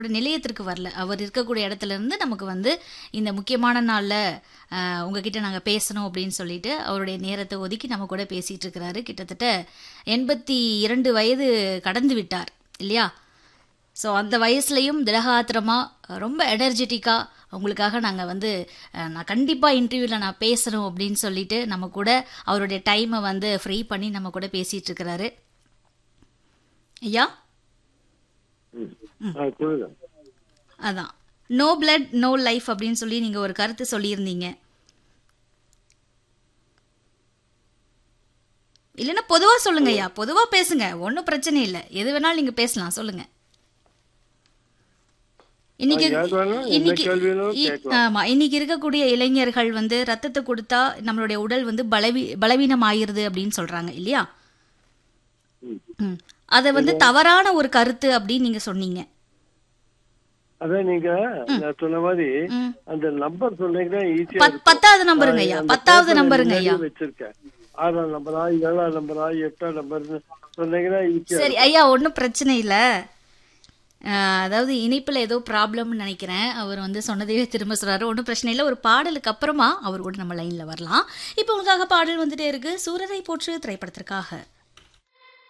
ஒரு நிலையத்திற்கு வரல அவர் இருக்கக்கூடிய இடத்துல இருந்து நமக்கு வந்து இந்த முக்கியமான நாளில் உங்ககிட்ட நாங்கள் பேசணும் அப்படின்னு சொல்லிட்டு அவருடைய நேரத்தை ஒதுக்கி நம்ம கூட பேசிட்டு இருக்கிறாரு கிட்டத்தட்ட எண்பத்தி இரண்டு வயது கடந்து விட்டார் இல்லையா ஸோ அந்த வயசுலையும் திடகாத்திரமாக ரொம்ப எனர்ஜெட்டிக்காக உங்களுக்காக நாங்கள் வந்து அஹ், நான் கண்டிப்பாக இன்டர்வியூவில் நான் பேசணும் அப்படின்னு சொல்லிட்டு நம்ம கூட அவருடைய டைமை வந்து ஃப்ரீ பண்ணி நம்ம கூட பேசிட்டு இருக்கிறாரு ஐயா ஆ, சொல்லுங்க அதான் நோ பிளட் நோ லைஃப் அப்படின்னு சொல்லி நீங்க ஒரு கருத்து சொல்லியிருந்தீங்க இல்லைன்னா பொதுவா சொல்லுங்க ஐயா பொதுவா பேசுங்க ஒன்றும் பிரச்சனை இல்லை எது வேணாலும் நீங்க பேசலாம் சொல்லுங்க இன்னைக்கு ஆ, யார் வேணாலும் எந்த இன்னைக்கு கேள்வி வேணாலும் இ- கேட்கலாம். ஆமா இன்னைக்கு இருக்கக்கூடிய இளைஞர்கள் வந்து ரத்தத்தை கொடுத்தா நம்மளுடைய உடல் வந்து பலவீ பலவீனம் ஆயிருது அப்படின்னு சொல்றாங்க இல்லையா ம். ம். அதை வந்து தவறான ஒரு கருத்து அப்படின்னு நீங்க சொன்னீங்க அதான் நீங்க நான் சொன்ன மாதிரி ம். அந்த நம்பர் சொன்னீங்கன்னா ஈஸியா பத்- பத்தாவது நம்பருங்க ஐயா பத்தாவது நம்பருங்க ஐயா வச்சிருக்கேன் ஆறாம் நம்பரா ஏழாம் நம்பரா எட்டாம் நம்பர்னு சொன்னீங்கன்னா ஈஸியா சரி ஐயா ஒன்றும் பிரச்சனை இல்லை அதாவது இணைப்பில் ஏதோ ப்ராப்ளம்னு நினைக்கிறேன் அவர் வந்து சொன்னதையே திரும்ப சொல்றாரு ஒன்றும் பிரச்சனை இல்லை ஒரு பாடலுக்கு அப்புறமா அவர் கூட நம்ம லைனில் வரலாம் இப்போ உங்களுக்காக பாடல் வந்துட்டே இருக்கு சூரரை போற்று திரைப்படத்திற்காக